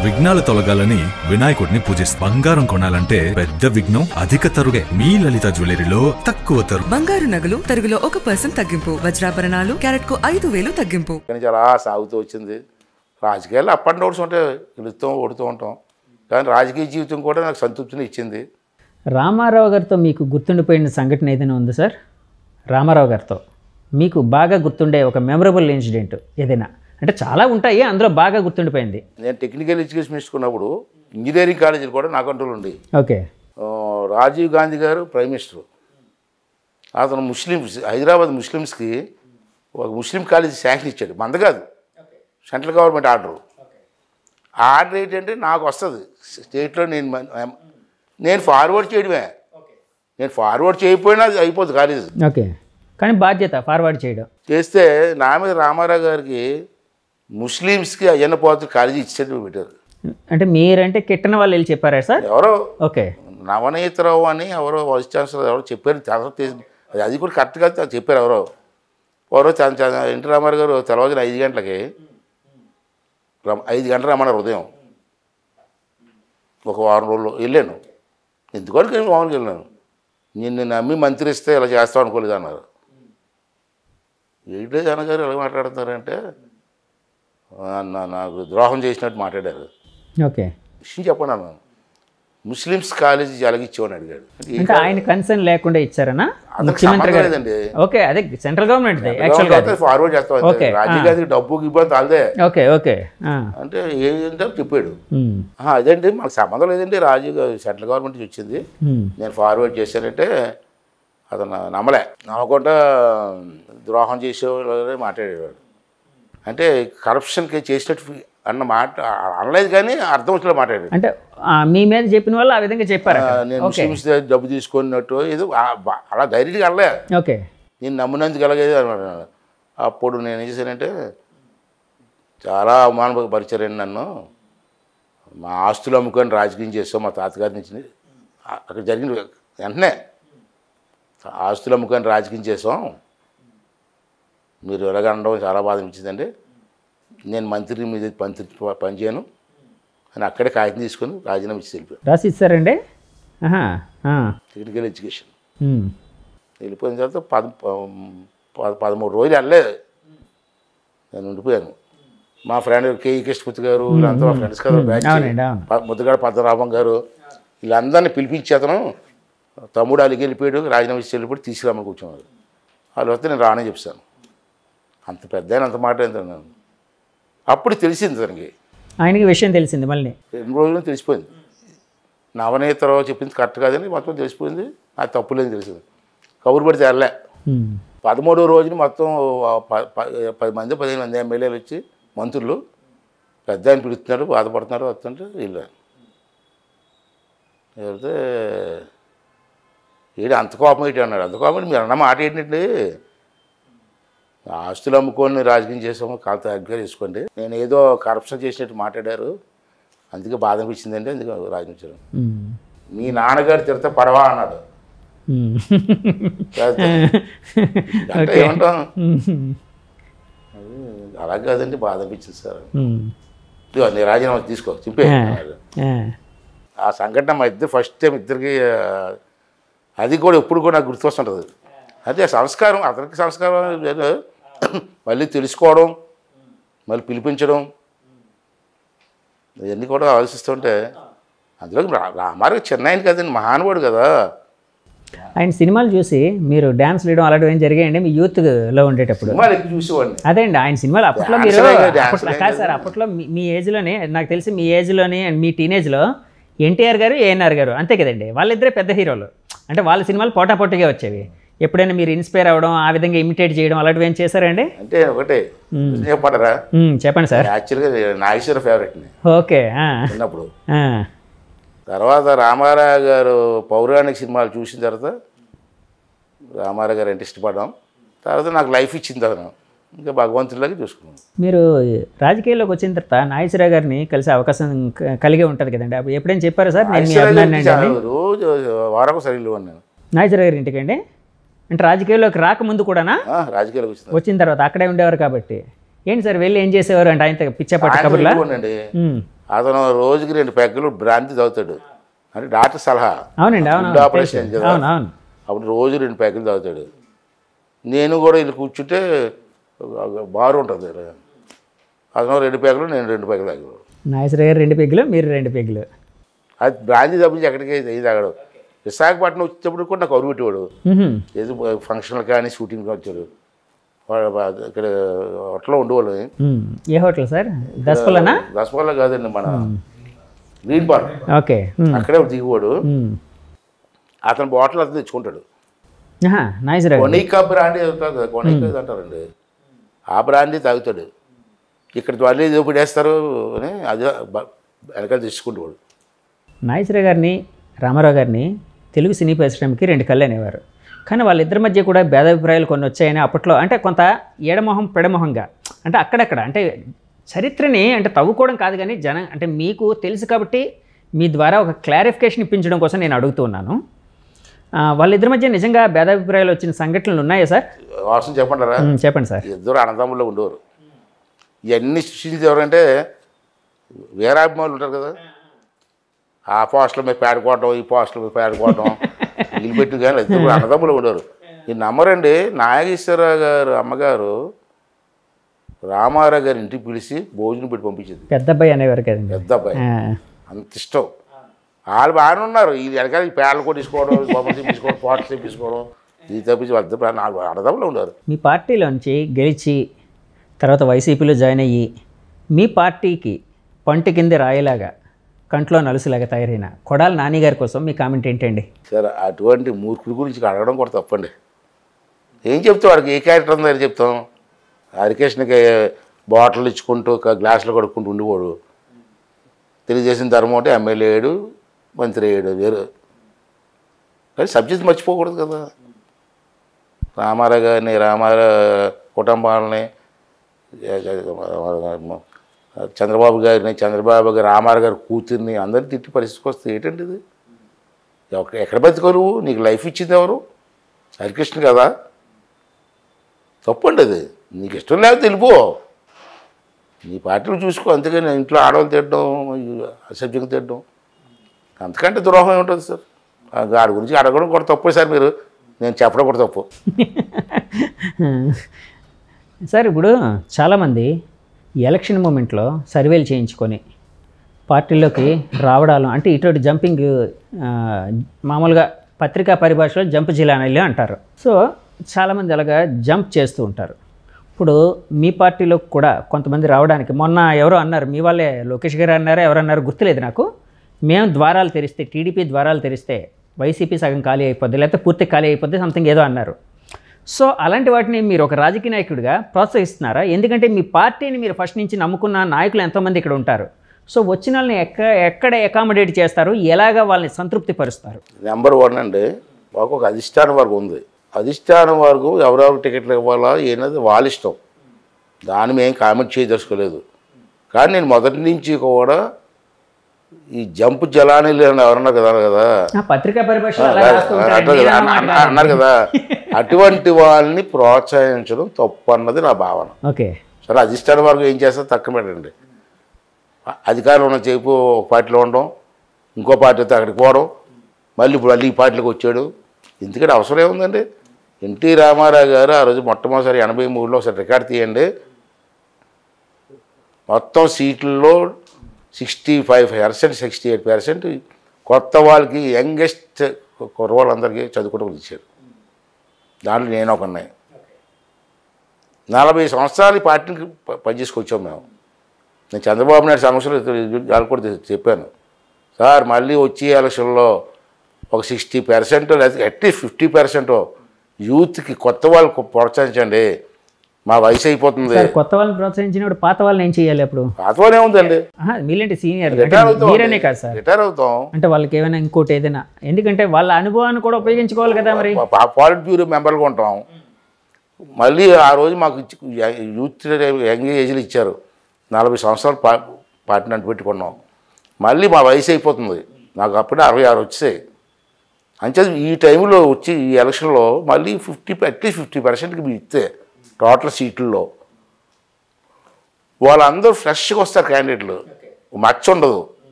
విఘ్నాలు తొలగాలని వినాయకుడిని పూజిస్తారు బంగారం కొనాలంటే పెద్ద విఘ్నం అధిక తరుగే మీ లలిత జ్యువెలరీలో తక్కువ తరుగు బంగారు నగలు తరుగులో ఒక పర్సెంట్ తగ్గింపు వజ్రాభరణాలు క్యారెట్ కు ఐదు వేలు తగ్గింపు కానీ అలా సాగుతూ వచ్చింది రాజకీయాలు అప్ అండ్ డౌన్స్ ఉంటాయి గెలుస్తాం ఓడుతూ ఉంటాం కానీ రాజకీయ జీవితం కూడా నాకు సంతృప్తిని ఇచ్చింది రామారావు గారితో మీకు గుర్తుండిపోయిన సంఘటన ఏదైనా ఉందా సార్ రామారావు గారితో మీకు బాగా గుర్తుండే ఒక మెమరబుల్ ఇన్సిడెంట్ ఏదైనా అంటే చాలా ఉంటాయి అందులో బాగా గుర్తుండిపోయింది నేను టెక్నికల్ ఎడ్యుకేషన్ తీసుకున్నప్పుడు ఇంజనీరింగ్ కాలేజీలు కూడా నా కంట్రోల్ ఉండేవి ఓకే ఆ, రాజీవ్ గాంధీ గారు ప్రైమ్ మినిస్టర్ అతను ముస్లిమ్స్ హైదరాబాద్ ముస్లిమ్స్కి ఒక ముస్లిం కాలేజీ శాంక్షన్ ఇచ్చాడు మంద కాదు సెంట్రల్ గవర్నమెంట్ ఆర్డర్ ఆ ఆర్డర్ ఏంటంటే నాకు వస్తుంది స్టేట్లో నేను మన- నేను ఫార్వర్డ్ చేయడమే నేను ఫార్వర్డ్ చేయకపోయినా అది అయిపోతుంది కాలేజ్ ఓకే కానీ బాధ్యత ఫార్వర్డ్ చేయడం చేస్తే నా మీద రామారావు గారికి ముస్లిమ్స్కి అయ్యన్న పోతు కాలేజీ ఇచ్చేట్టు పెట్టారు అంటే మీరంటే కిట్టన వాళ్ళు వెళ్ళి చెప్పారా సార్ ఎవరో ఓకే నవనీతరావు అని ఎవరో వైస్ ఛాన్సలర్ ఎవరో చెప్పారు తర్వాత తీసి- అది- అది కూడా కరెక్ట్ కాదు అది చెప్పారు ఎవరో ఎవరో చ- చ- ఎన్టీ రామారావు గారు తెల్లవారుజామున ఐదు గంటలకి రమ్- ఐదు గంటలు రమ్మన్నారు ఉదయం ఒక వారం రోజులు వెళ్ళాను ఎందుకని మామూలుగా వెళ్ళాను నిన్ను నమ్మి మంత్రి ఇస్తే ఇలా చేస్తావు అనుకోలేదు అన్నారు ఏంటో జన గారు ఎలా మాట్లాడుతున్నారంటే "ఆ, నా- నాకు ద్రోహం చేసినట్టు మాట్లాడారు ఓకే విషయం చెప్పండి అన్నాను ముస్లిమ్స్ కాలేజీ ఎలాగిచ్చామని అడిగాడు అంటే అంటే ఆయన కన్సర్న్ లేకుండా ఇచ్చారనా అతనికి ముఖ్యమంత్రి సంబంధం గారు లేదండి ఓకే అదే సెంట్రల్ గవర్నమెంట్ యాక్చువల్గా గవర్నమెంట్ ఫార్వర్డ్ చేస్తాం అంతే. ఓకే, రాజీవ్ ఆ. గాంధీకి డబ్బు ఇబ్బంది తాలదే ఓకే ఓకే ఆ. అంటే ఏంటంటే చెప్పాడు ఉమ్. "ఆహా, అదేంటి మనకు సంబంధం లేదండి రాజీవ్ గా- సెంట్రల్ గవర్నమెంట్ నుంచి వచ్చింది ఉమ్. నేను ఫార్వర్డ్ చేశానంటే అతను నమ్మలే నమ్మకుండా ద్రోహం చేసేవాళ్ళు మాట్లాడేవాడు అంటే కరప్షన్కి చేసినట్టు ఫీ- అన్న మాట అనలేదు కానీ అర్థం వచ్చేలా మాట్లాడాడు అంటే ఆ, మీ మీద చెప్పిన వాళ్ళు ఆ విధంగా చెప్పారు ఆ, నేను ఓకే ముస్లిమ్స్ దగ్గర డబ్బు తీసుకున్నట్టు ఏదో ఆ- బా- అలా డైరెక్ట్గా అనలే ఓకే నేను నమ్మినందుకు ఎలాగేది అన్నాడు అప్పుడు నేను ఏం చేశానంటే చాలా అవమానపరిచారండి నన్ను మా ఆస్తులు అమ్ముకొని రాజకీయం చేస్తాం మా తాతగారి నుంచి ఆ- అక్కడ జరిగిన వెంటనే ఆస్తులు అమ్ముకొని రాజకీయం చేసాం మీరు ఎలాగ అనడం చాలా బాధ అనిపించిందండి నేను మంత్రి మీద మంత్రి పనిచేయను అని అక్కడే కాగితం తీసుకొని రాజీనామా ఇచ్చి వెళ్ళిపోయాను రాసి ఇస్తారండి ఆహా, ఆ. Technical education um. వెళ్ళిపోయిన తర్వాత పద పద పదమూడు రోజులు వెళ్ళలేదు నేను ఉండిపోయాను మా ఫ్రెండ్ కేఈ కృష్ణమూర్తి గారు వీళ్ళంతా మా ఫ్రెండ్స్ కదా బ్యాచ్ అవునండి, అవును. ప- ముద్దుగాడ పద్మనాభం గారు వీళ్ళందరినీ పిలిపించి అతను తమ్ముడు అలిగి వెళ్ళిపోయాడు రాజీనామా ఇచ్చి వెళ్ళిపోయి తీసుకురామని కూర్చున్నారు వాళ్ళు వస్తే నేను రానని చెప్తాను అంత పెద్ద ఆయన అంత మాట ఏంటో నేను అప్పుడు తెలిసింది తనకి ఆయనకి విషయం తెలిసింది మళ్ళీ రెండు రోజులు తెలిసిపోయింది నవనేతరావు చెప్పింది కరెక్ట్ కాదని మొత్తం తెలిసిపోయింది అది తప్పులేని తెలిసింది కబురు పడితే వెళ్ళే ఉమ్. పదమూడో రోజున మొత్తం ఆ ప- ప- పది మంది పదిహేను మంది ఎమ్మెల్యేలు వచ్చి మంత్రులు పెద్ద ఆయన పిలుస్తున్నారు బాధపడుతున్నారు వస్తుంటే వీళ్ళు వెళ్తే ఏడు అంత కోపం ఏంటి అన్నాడు అంత కోపం మీరు అన్న మాట ఏంటండి ఆస్తులు అమ్ముకొని రాజకీయం చేసాము కాస్త అగ్గా చేసుకోండి నేను ఏదో కరప్షన్ చేసినట్టు మాట్లాడారు అందుకే బాధ అనిపించిందండి అందుకే రాజకీయం ఉమ్. మీ నాన్నగారు తిడితే పడవా అన్నాడు ఉమ్. కాదు. అంటే ఏమంటాం ఉమ్. అలా కాదండి బాధ అనిపించింది సార్ ఉమ్. ఇదిగో నీ రాజీనామా తీసుకో చింపే ఆ. ఆ. ఆ సంఘటన మా ఇద్దరు ఫస్ట్ టైం ఇద్దరికి ఆ, అది కూడా ఎప్పుడు కూడా నాకు గుర్తొస్తుంటుంది అదే సంస్కారం అతనికి సంస్కారం లేదు. మళ్ళీ తెలుసుకోవడం మళ్ళీ పిలిపించడం ఇవన్నీ కూడా ఆలోచిస్తుంటే అందులో రా- రామారావు చిన్న ఆయన కదండి మహానుభావుడు కదా ఆయన సినిమాలు చూసి మీరు డ్యాన్స్ వేయడం అలాంటివి ఏం జరిగాయండి మీ యూత్లో ఉండేటప్పుడు సినిమాలు ఎక్కువ చూసేవాడిని అదే అండి ఆయన సినిమాలు అప్పట్లో మీరు డాన్సులే కదా, అప్పట్లో డాన్సులే కాదు సార్ అప్పట్లో మీ- మీ ఏజ్లోనే నాకు తెలిసి మీ ఏజ్లోనే అండ్ మీ టీనేజ్లో ఎన్టీఆర్ గారు ఏఎన్ఆర్ గారు అంతే కదండి వాళ్ళిద్దరే పెద్ద హీరోలు అంటే వాళ్ళ సినిమాలు పోటాపోటీగా వచ్చేవి ఎప్పుడైనా మీరు ఇన్స్పైర్ అవ్వడం ఆ విధంగా ఇమిటేట్ చేయడం అలాంటివి ఏం చేశారండి అంటే ఒకటే నిజం చెప్పడరా మ్మ్, చెప్పండి సార్ యాక్చువల్గా నాగేశ్వర ఫేవరెట్ని ఓకే ఆ, చిన్నప్పుడు ఆ, తర్వాత రామారావు గారు పౌరాణిక సినిమాలు చూసిన తర్వాత రామారావు గారు అంటే ఇష్టపడడం తర్వాత నాకు లైఫ్ ఇచ్చింది అతను ఇంకా భగవంతుడిలాగా చూసుకున్నాను మీరు రాజకీయాల్లోకి వచ్చిన తర్వాత నాగేశ్వరరావు గారిని కలిసే అవకాశం క- కలిగే ఉంటుంది కదండి అప్పుడు ఎప్పుడైనా చెప్పారా సార్ నేను మీ ఐశ్వర్య అభిమాని గారికి అండి చాలా రోజు వారం సరిగ్గా ఉన్నాను నాగేశ్వరరావు గారి ఇంటికండి అంటే రాజకీయాల్లోకి రాకముందు కూడానా ఆ, రాజకీయాలకు వచ్చింది వచ్చిన తర్వాత అక్కడే ఉండేవారు కాబట్టి ఏంటి సార్ వెళ్ళి ఏం చేసేవారు అంటే ఆయన పిచ్చపట్టి కబుర్లా ఉండండి ఉమ్, అతను రోజుకి రెండు పెగ్గలు బ్రాంతి తాగుతాడు అంటే డాక్టర్ సలహా అవునండి అవును గుండె అవును ఆపరేషన్ తెలుసు. కదా. అవును అవును అప్పుడు రోజు రెండు ప్యాకెట్లు తాగుతాడు నేను కూడా ಇಲ್ಲಿ కూర్చుంటే బార్ ఉంటుంది అతను రెండు ప్యాకెట్లు నేను రెండు ప్యాకెట్లు తాగాడు నాగేశ్వర గారు రెండు పెగ్గులు మీరు రెండు పెగ్గులు అది బ్రాంతి తప్పించి ఎక్కడికి ఇది తాగాడు విశాఖపట్నం వచ్చేటప్పుడు కూడా నాకు అరువు పెట్టేవాడు మ్మ్హ్మ్. ఏదో ఫంక్షన్లు కానీ షూటింగ్ వచ్చాడు వాడు బా- ఇక్కడ హోటల్లో ఉండేవాళ్ళు మ్మ్. ఏ హోటల్ సార్ దసపల్లనా దసపల్ల కాదండి మన గ్రీన్ పార్క్ ఓకే మ్మ్. అక్కడే దిగువాడు మ్మ్. అతను బాటిల్ అతను తెచ్చుకుంటాడు ఆహా, నాగేశ్వర గారు కొనైకా బ్రాండీ అవుతుంది కదా కొనైకా ఇది అంటారండి ఆ బ్రాండీ తాగుతాడు ఇక్కడ మళ్ళీ ఏదో పడేస్తారు అని అది బ- వెనకాల తీసుకుంటాడు నాగేశ్వర గారిని రామారావు గారిని తెలుగు సినీ పరిశ్రమకి రెండు కళ్ళు అనేవారు కానీ వాళ్ళిద్దరి మధ్య కూడా భేదాభిప్రాయాలు కొన్ని వచ్చాయని అప్పట్లో అంటే కొంత ఏడమొహం పెడమొహంగా అంటే అక్కడక్కడ అంటే చరిత్రని అంటే తవ్వుకోవడం కాదు కానీ జన అంటే మీకు తెలుసు కాబట్టి మీ ద్వారా ఒక క్లారిఫికేషన్ ఇప్పించడం కోసం నేను అడుగుతూ ఉన్నాను ఆ, వాళ్ళిద్దరి మధ్య నిజంగా భేదాభిప్రాయాలు వచ్చిన సంఘటనలు ఉన్నాయా సార్ వాసన చెప్పంటారా మ్, చెప్పండి సార్ ఇద్దరు అన్నదమ్ముల్లో ఉండేవారు ఇవన్నీ సృష్టించేది ఎవరంటే వీరాభిమానులు ఉంటారు కదా ఆ పోస్టుల మీద పేడుకోవటం ఈ పోస్టుల మీద పేడుకోవటం వీళ్ళు పెట్టి కానీ ఇద్దరు అన్నదమ్ములు ఉండేవారు ఈ నమ్మరండి నాగేశ్వరరావు గారు అమ్మగారు రామారావు గారి ఇంటికి పిలిచి భోజనం పెట్టి పంపించింది పెద్ద అబ్బాయి అనేవారు కదండి పెద్ద అబ్బాయి ఆ, అంత ఇష్టం వాళ్ళు బాగానే ఉన్నారు ఈ వెనకాల ఈ పేడలు కొట్టించుకోవడం బొమ్మలు తెప్పించుకోవడం పోటలు తెప్పించుకోవడం ఇది తప్పించి వద్ద నాలుగు అన్నదమ్ములు ఉన్నారు మీ పార్టీలోంచి గెలిచి తర్వాత వైసీపీలో జాయిన్ అయ్యి మీ పార్టీకి పంట కింద రాయేలాగా కంట్లో నలుసులాగా తయారైన కొడాలి నాని గారి కోసం మీ కామెంట్ ఏంటండి సరే అటువంటి మూర్ఖుడి గురించి అడగడం కూడా తప్పండి ఏం చెప్తాం వాడికి ఏ క్యారెక్టర్ ఉందని చెప్తాం హరికృష్ణకి బాటిల్ ఇచ్చుకుంటూ ఒక గ్లాసులు కడుక్కుంటూ ఉండేవాడు తెలియజేసిన ధర్మం అంటే ఎమ్మెల్యే అయ్యాడు మంత్రి అయ్యాడు వేరు కానీ సబ్జెక్ట్ మర్చిపోకూడదు కదా రామారావు గారిని రామారావు కుటుంబాలని చంద్రబాబు గారిని చంద్రబాబు గారి రామారావు గారి కూతుర్ని అందరిని తిట్టి పరిస్థితికి వస్తే ఏంటండి ఇది ఎక్క- ఎక్కడ బతుకో నువ్వు నీకు లైఫ్ ఇచ్చింది ఎవరు హరికృష్ణ కదా తప్పండి అది నీకు ఇష్టం లేకపోతే వెళ్ళిపో నీ పార్టీలు చూసుకో అంతేగాని ఇంట్లో ఆడవాళ్ళు తిట్టడం అసభ్యంగా తిట్టడం అంతకంటే ద్రోహం ఏముంటుంది సార్ ఆ గాడి గురించి అడగడం కూడా తప్పు సార్ మీరు నేను చెప్పడం కూడా తప్పు సార్ ఇప్పుడు చాలామంది ఎలక్షన్ మూమెంట్లో సర్వేలు చేయించుకొని పార్టీలోకి రావడాలు అంటే ఇటువంటి జంపింగ్ ఆ, మామూలుగా పత్రికా పరిభాషలో జంప్ జిలానీలు అంటారు సో చాలామంది అలాగా జంప్ చేస్తూ ఉంటారు ఇప్పుడు మీ పార్టీలో కూడా కొంతమంది రావడానికి మొన్న ఎవరో అన్నారు మీ వాళ్ళే లోకేష్ గారు అన్నారో ఎవరు అన్నారు గుర్తులేదు నాకు మేము ద్వారాలు తెరిస్తే టీడీపీ ద్వారాలు తెరిస్తే వైసీపీ సగం ఖాళీ అయిపోద్ది లేకపోతే పూర్తి ఖాళీ అయిపోద్ది సంథింగ్ ఏదో అన్నారు సో అలాంటి వాటిని మీరు ఒక రాజకీయ నాయకుడిగా ప్రోత్సహిస్తున్నారా ఎందుకంటే మీ పార్టీని మీరు ఫస్ట్ నుంచి నమ్ముకున్న నాయకులు ఎంతోమంది ఇక్కడ ఉంటారు సో వచ్చిన వాళ్ళని ఎక్క ఎక్కడ అకామిడేట్ చేస్తారు ఎలాగ వాళ్ళని సంతృప్తి పరుస్తారు నెంబర్ వన్ అండి మాకు ఒక అధిష్టానం వర్గం ఉంది అధిష్టానం వర్గం ఎవరెవరు టికెట్లు ఇవ్వాలా ఏంటది వాళ్ళ ఇష్టం దాన్ని మేము కామెంట్ చేయదలుచుకోలేదు కానీ నేను మొదటి నుంచి కూడా ఈ జంప్ జలానీలు అని ఎవరన్నారు కదా కదా ఆ పత్రికా పరిభాషలో అలా రాస్తూ ఉంటారు. అంటారు కదా, నేనేం అన్న- అన్న- మాట్లాడను. అన్నారు కదా అటువంటి వాళ్ళని ప్రోత్సహించడం తప్పు అన్నది నా భావన ఓకే సరే అధిష్టాన వర్గం ఏం చేస్తారు తక్కువ పెట్టండి అధికారం ఉన్న చేపు ఒక పార్టీలో ఉండడం ఇంకో పార్టీతో అక్కడికి పోవడం మళ్ళీ ఇప్పుడు మళ్ళీ ఈ పార్టీలోకి వచ్చాడు ఎందుకంటే అవసరం ఏముందండి ఎన్టీ రామారావు గారు ఆ రోజు మొట్టమొదటిసారి ఎనభై మూడులో ఒకసారి రికార్డ్ తీయండి మొత్తం సీట్లలో sixty five percent sixty eight percent కొత్త వాళ్ళకి యంగెస్ట్ కుర్రవాళ్ళందరికీ చదువుకోవడం ఇచ్చారు దాంట్లో నేను ఒక ఉన్నాయి నలభై సంవత్సరాలు ఈ పార్టీకి ప- పనిచేసుకొచ్చాం మేము నేను చంద్రబాబు నాయుడు సమస్యలు వాళ్ళు కూడా తె- చెప్పాను సార్ మళ్ళీ వచ్చే ఎలక్షన్లో ఒక సిక్స్టీ పర్సెంట్ లేదా అట్లీస్ట్ ఫిఫ్టీ పర్సెంట్ యూత్కి కొత్త వాళ్ళకు ప్రోత్సహించండి మా వయసు అయిపోతుంది సార్ కొత్త వాళ్ళని ప్రోత్సహించినప్పుడు పాత వాళ్ళని ఏం చేయాలి అప్పుడు పాతవానే ఉందండి ఆహా, మీలాంటి సీనియర్ రిటైర్ అవుతాం మీరనే కాదు సార్ రిటైర్ అవుతాం అంటే వాళ్ళకి ఏమైనా ఇంకోటి ఏదైనా ఎందుకంటే వాళ్ళ అనుభవాన్ని కూడా ఉపయోగించుకోవాలి కదా మరి పా- పాలిట్ బ్యూరో మెంబర్గా ఉంటాం మళ్ళీ ఆ రోజు మాకు ఇచ్చి యూత్ యంగ్ ఏజ్లు ఇచ్చారు నలభై సంవత్సరాలు పా పార్టీని అంటు పెట్టుకున్నాం మళ్ళీ మా వయసు అయిపోతుంది నాకు అప్పుడే అరవై ఆరు వచ్చాయి అంతే ఈ టైంలో వచ్చి ఈ ఎలక్షన్లో మళ్ళీ ఫిఫ్టీ అట్లీస్ట్ ఫిఫ్టీ పర్సెంట్కి మీరు ఇస్తే టోటల్ సీట్లలో వాళ్ళందరూ ఫ్రెష్గా వస్తారు క్యాండిడేట్లు మచ్చ ఉండదు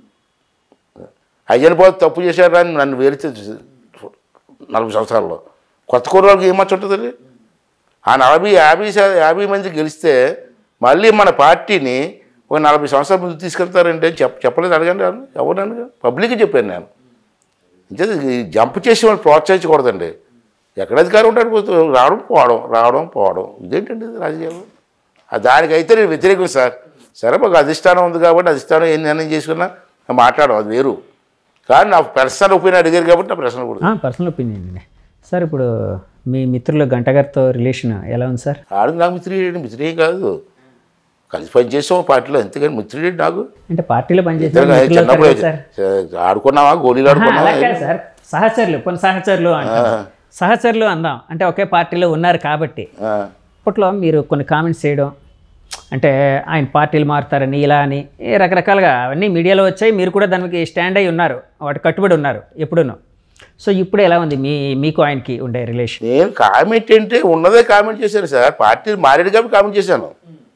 అయ్యని పోతే తప్పు చేశారు అని నన్ను వేరితే నలభై సంవత్సరాల్లో కొత్త కుర్రాళ్ళకి ఏం మచ్చ ఉంటుంది ఆ నలభై యాభై శా- యాభై మంది గెలిస్తే మళ్ళీ మన పార్టీని ఒక నలభై సంవత్సరాల ముందు తీసుకెళ్తారంటే చెప్ చెప్పలేదు అడగండి ఎవరు ఎవరు అడగ పబ్లిక్కి చెప్పాను నేను అంటే ఈ జంప్ చేసి వాళ్ళు ప్రోత్సహించకూడదండి ఎక్కడ అధికారం ఉంటాడు పోతూ- రావడం పోవడం రావడం పోవడం ఇదేంటండి ఇది రాజకీయాలు ఆ దానికైతే నేను వ్యతిరేకం సార్ సరే మాకు అధిష్టానం ఉంది కాబట్టి అధిష్టానం ఏం నిర్ణయం చేసుకున్నా నేను మాట్లాడడం అది వేరు కానీ నా పర్సనల్ ఒపీనియన్ అడిగారు కాబట్టి నా ప్రశ్న కూడా పర్సనల్ ఒపీనియన్ అండి సార్ ఇప్పుడు మీ మిత్రులు గంట గారితో రిలేషన్ ఎలా ఉంది సార్ ఆడికి నాకు మిత్రుడు మిత్రుడే కాదు కలిసి పనిచేసాం పార్టీలో అంతేగాని మిత్రుడే నాకు అంటే పార్టీలో పనిచేసిన ఇద్దరు మిత్రులు అవుతారు చిన్నప్పుడు కదా సార్ ఆడుకున్నావా గోళీలు ఆహా, ఆడుకున్నావా అలా కాదు సార్ సహచరులు కొన్ని సహచరులు అంటాం సహచరులు అందాం అంటే ఒకే పార్టీలో ఉన్నారు కాబట్టి ఆ, అప్పట్లో మీరు కొన్ని కామెంట్స్ చేయడం అంటే ఆయన పార్టీలు మారుతారని ఇలా అని ఏ రకరకాలుగా అవన్నీ మీడియాలో వచ్చాయి మీరు కూడా దానికి స్టాండ్ అయి ఉన్నారు వాటి కట్టుబడి ఉన్నారు ఎప్పుడూను సో ఇప్పుడు ఎలా ఉంది మీ మీకు ఆయనకి ఉండే రిలేషన్ నేను కామెంట్ అంటే ఉన్నదే కామెంట్ చేశాను సార్ పార్టీ మారేడు కాబట్టి కామెంట్ చేశాను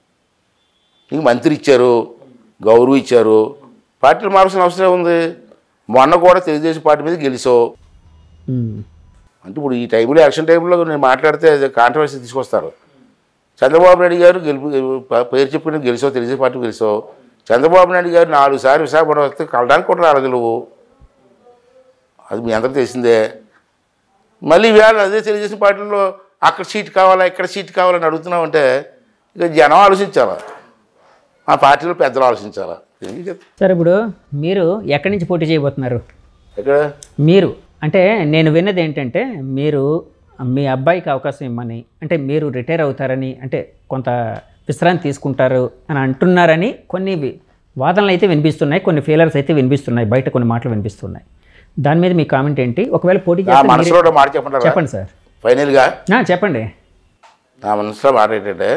నీకు మంత్రి ఇచ్చారు గౌరవం ఇచ్చారు పార్టీలు మార్చాల్సిన అవసరం ఉంది మొన్న కూడా తెలుగుదేశం పార్టీ మీద గెలిచావు అంటే ఇప్పుడు ఈ టైంలో ఎలక్షన్ టైంలో నేను మాట్లాడితే కాంట్రవర్సీ తీసుకొస్తారు చంద్రబాబు నాయుడు గారు గెలుపు ప- పేరు చెప్పుకుని గెలిచావు తెలుగుదేశం పార్టీ గెలిచావు చంద్రబాబు నాయుడు గారు నాలుగు సార్లు విశాఖపట్నం వస్తే కలడానికి కూడా రాలేదు నువ్వు అది మీ అందరికీ తెలిసిందే మళ్ళీ వేళ అదే తెలుగుదేశం పార్టీలో అక్కడ సీట్ కావాలా ఇక్కడ సీట్ కావాలని అడుగుతున్నామంటే ఇక జనం ఆలోచించాలా మా పార్టీలో పెద్దలు ఆలోచించాలా ఏం చెప్తా సార్ ఇప్పుడు మీరు ఎక్కడి నుంచి పోటీ చేయబోతున్నారు ఎక్కడ మీరు అంటే నేను విన్నది ఏంటంటే మీరు మీ అబ్బాయికి అవకాశం ఇమ్మని అంటే మీరు రిటైర్ అవుతారని అంటే కొంత విశ్రాంతి తీసుకుంటారు అని అంటున్నారని కొన్ని వి- వాదనలు అయితే వినిపిస్తున్నాయి కొన్ని ఫెయిలర్స్ అయితే వినిపిస్తున్నాయి బయట కొన్ని మాటలు వినిపిస్తున్నాయి దాని మీద మీ కామెంట్ ఏంటి ఒకవేళ పోటీ నా చేస్తే మనసులో మీరే- ఒక మాట చెప్పండి చెప్పండి సార్ ఫైనల్గా ఆ, చెప్పండి నా మనసులో మాట ఏంటంటే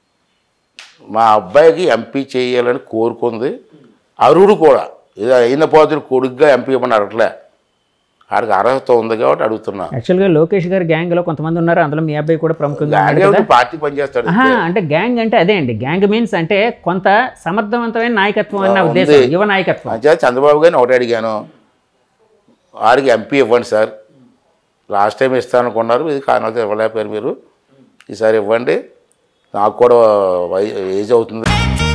మా అబ్బాయికి ఎంపీ చేయాలని కోరుకుంది అరుడు కూడా ఇది అయిన పోతుడు కొడుకుగా ఎంపీ ఇవ్వమని అడగట్లే ఆడికి అర్హత ఉంది కాబట్టి అడుగుతున్నా యాక్చువల్గా లోకేష్ గారి గ్యాంగ్లో కొంతమంది ఉన్నారు అందులో మీ అబ్బాయి కూడా ప్రముఖంగా ఉన్నాడు ఆయన కదా పార్టీ పనిచేస్తాడు ఆహా, అంటే గ్యాంగ్ అంటే అదే అండి గ్యాంగ్ మీన్స్ అంటే కొంత సమర్థవంతమైన నాయకత్వం అన్న ఉంది. ఉద్దేశం యువ నాయకత్వం మంచిగా చంద్రబాబు గారిని ఒకటి అడిగాను ఆడికి ఎంపీ ఇవ్వండి సార్ లాస్ట్ టైం ఇస్తాను అనుకున్నారు ఇది కారణాలతో ఇవ్వలేకపోయారు మీరు ఈసారి ఇవ్వండి నాకు కూడా వై- ఏజ్ అవుతుంది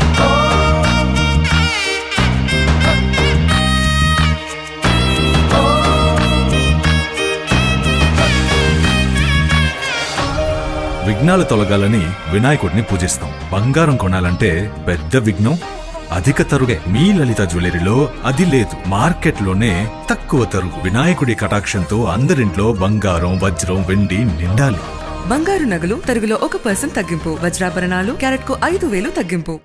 విఘ్నాలు తొలగాలని వినాయకుడిని పూజిస్తాం బంగారం కొనాలంటే పెద్ద విఘ్నం అధిక తరుగే మీ లలిత జ్యువెలరీలో అది లేదు మార్కెట్లోనే తక్కువ తరుగు వినాయకుడి కటాక్షంతో అందరింట్లో బంగారం వజ్రం వెండి నిండాలి బంగారు నగలు తరుగులో ఒక పర్సెంట్ తగ్గింపు వజ్రాభరణాలు క్యారెట్ కు ఐదు వేలు తగ్గింపు